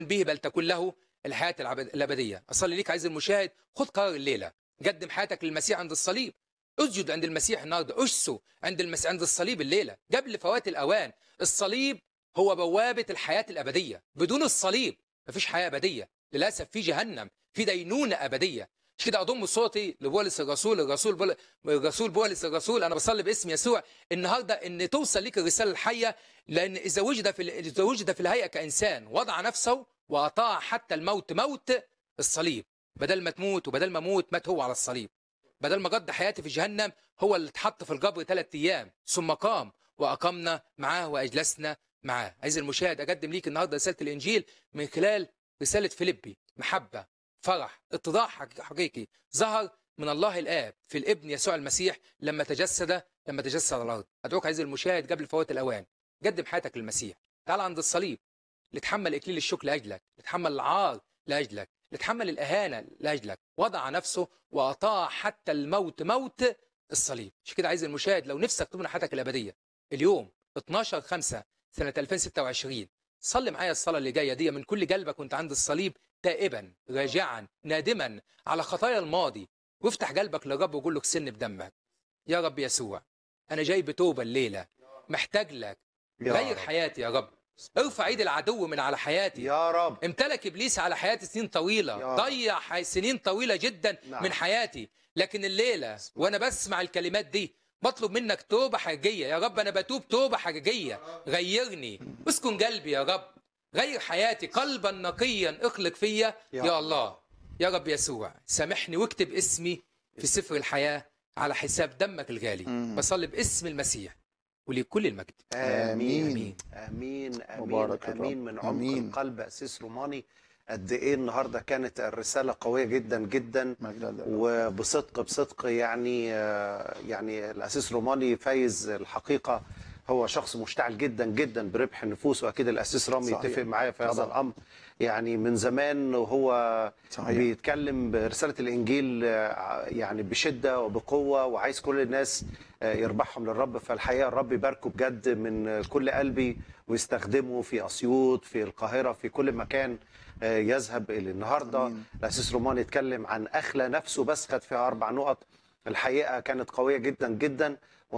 به بل تكون له الحياة العبد- الأبدية أصلي ليك عايز المشاهد خد قرار الليلة قدم حياتك للمسيح عند الصليب اسجد عند المسيح النهارده اشسو عند المس... عند الصليب الليله قبل فوات الاوان الصليب هو بوابه الحياه الابديه بدون الصليب مفيش حياه ابديه للاسف في جهنم في دينونه ابديه مش كده اضم صوتي لبولس الرسول الرسول بول... الرسول بولس الرسول انا بصلي باسم يسوع النهارده ان توصل ليك الرساله الحيه لان اذا وجد في ال- اذا وجد في الهيئه كانسان وضع نفسه واطاع حتى الموت موت الصليب بدل ما تموت وبدل ما اموت مات هو على الصليب بدل ما قضى حياتي في جهنم هو اللي اتحط في القبر ثلاث ايام ثم قام واقمنا معاه واجلسنا معاه عايز المشاهد اقدم ليك النهارده رساله الانجيل من خلال رساله فيليبي محبه فرح اتضاع حق- حقيقي ظهر من الله الاب في الابن يسوع المسيح لما تجسد لما تجسد على الارض ادعوك عايز المشاهد قبل فوات الاوان قدم حياتك للمسيح تعال عند الصليب لتحمل اكليل الشكر لاجلك لتحمل العار لاجلك لتحمل الاهانه لاجلك وضع نفسه واطاع حتى الموت موت الصليب عشان كده عايز المشاهد لو نفسك تضمن حياتك الابديه اليوم 12 5 سنه 2026 صلي معايا الصلاه اللي جايه دي من كل قلبك وانت عند الصليب تائبا راجعا نادما على خطايا الماضي وافتح قلبك للرب وقول له اغسلني بدمك يا رب يسوع انا جاي بتوبه الليله محتاج لك يا غير رب. حياتي يا رب ارفع ايد العدو من على حياتي يا رب امتلك ابليس على حياتي سنين طويله يا ضيع حي- سنين طويله جدا نعم. من حياتي لكن الليله وانا بسمع الكلمات دي بطلب منك توبه حقيقيه يا رب انا بتوب توبه حقيقيه غيرني اسكن قلبي يا رب غير حياتي قلبا نقيا اخلق فيا يا يا, يا الله يا رب يسوع سامحني واكتب اسمي في سفر الحياه على حساب دمك الغالي مم. بصلي باسم المسيح ولكل المجد امين آمين. امين امين مبارك الرب. امين من عمق آمين. القلب اسيس روماني قد ايه النهارده كانت الرساله قويه جدا جدا مجد لله. وبصدق بصدق يعني آه، يعني الاسيس روماني فايز الحقيقه هو شخص مشتعل جدا جدا بربح النفوس واكيد الاسيس رامي صحيح. يتفق معايا في هذا طبعا. الامر يعني من زمان وهو صحيح. بيتكلم برساله الانجيل آه، يعني بشده وبقوه وعايز كل الناس آه، يربحهم للرب فالحقيقه الرب يباركه بجد من كل قلبي ويستخدمه في اسيوط في القاهره في كل مكان آه، يذهب اليه النهارده آمين. الاسيس رومان يتكلم عن اخلى نفسه بس خد فيها اربع نقط الحقيقه كانت قويه جدا جدا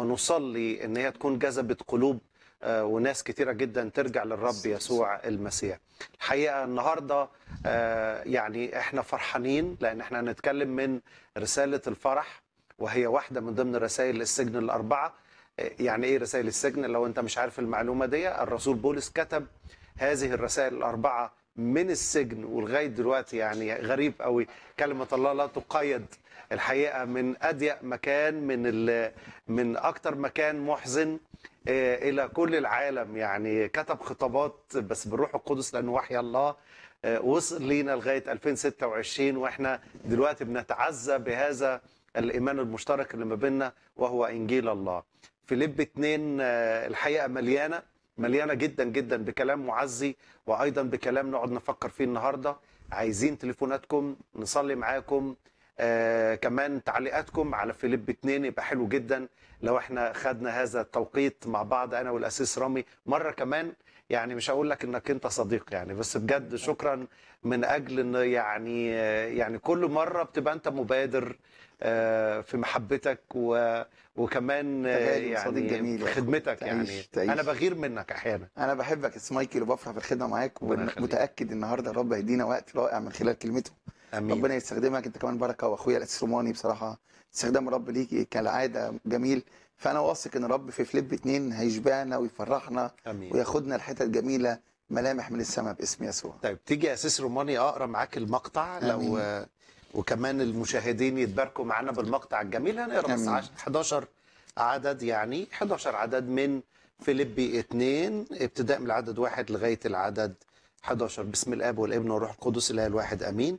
ونصلي ان هي تكون جذبت قلوب آه، وناس كتيره جدا ترجع للرب يسوع المسيح الحقيقه النهارده آه، يعني احنا فرحانين لان احنا هنتكلم من رساله الفرح وهي واحده من ضمن رسائل السجن الاربعه آه، يعني ايه رسائل السجن لو انت مش عارف المعلومه دي الرسول بولس كتب هذه الرسائل الاربعه من السجن ولغايه دلوقتي يعني غريب قوي كلمه الله لا تقيد الحقيقه من اضيق مكان من ال- من اكتر مكان محزن آه، الى كل العالم يعني كتب خطابات بس بالروح القدس لانه وحي الله آه، وصل لينا لغايه 2026 واحنا دلوقتي بنتعزى بهذا الايمان المشترك اللي ما بيننا وهو انجيل الله فيليب 2 آه، الحقيقه مليانه مليانه جدا جدا بكلام معزي وايضا بكلام نقعد نفكر فيه النهارده عايزين تليفوناتكم نصلي معاكم آه كمان تعليقاتكم على فيليب 2 يبقى حلو جدا لو احنا خدنا هذا التوقيت مع بعض انا والاسيس رامي مره كمان يعني مش هقول لك انك انت صديق يعني بس بجد شكرا من اجل ان يعني آه، يعني كل مره بتبقى انت مبادر آه، في محبتك و وكمان آه، تغالي وصديق يعني جميل في يا أخو. خدمتك تعيش- يعني تعيش. انا بغير منك احيانا انا بحبك يا مايكل وبفرح بالخدمه معاك ربنا يخليك. ومتاكد النهارده الرب هيدينا وقت رائع من خلال كلمته امين ربنا يستخدمك انت كمان بركه واخويا الاسيس روماني بصراحه استخدام الرب ليك كالعاده جميل فانا واثق ان الرب في فليب اتنين هيشبعنا ويفرحنا امين وياخدنا لحتت جميله ملامح من السماء باسم يسوع طيب تيجي يا اسيس روماني اقرا معاك المقطع لو آمين. آه، وكمان المشاهدين يتباركوا معانا بالمقطع الجميل هنقرا بس آمين. عش- 11 عدد يعني 11 عدد من فيليبي 2 ابتداء من العدد واحد لغايه العدد 11 بسم الاب والابن والروح القدس الاله الواحد امين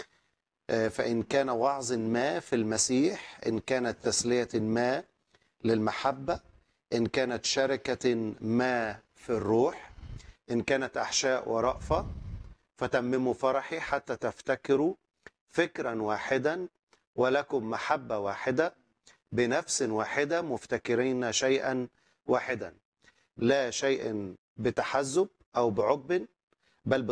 آه، فان كان وعظ ما في المسيح ان كانت تسليه ما للمحبه ان كانت شركه ما في الروح ان كانت احشاء ورأفه فتمموا فرحي حتى تفتكروا فكرا واحدا ولكم محبة واحدة بنفس واحدة مفتكرين شيئا واحدا لا شيء بتحزب أو بعجب بل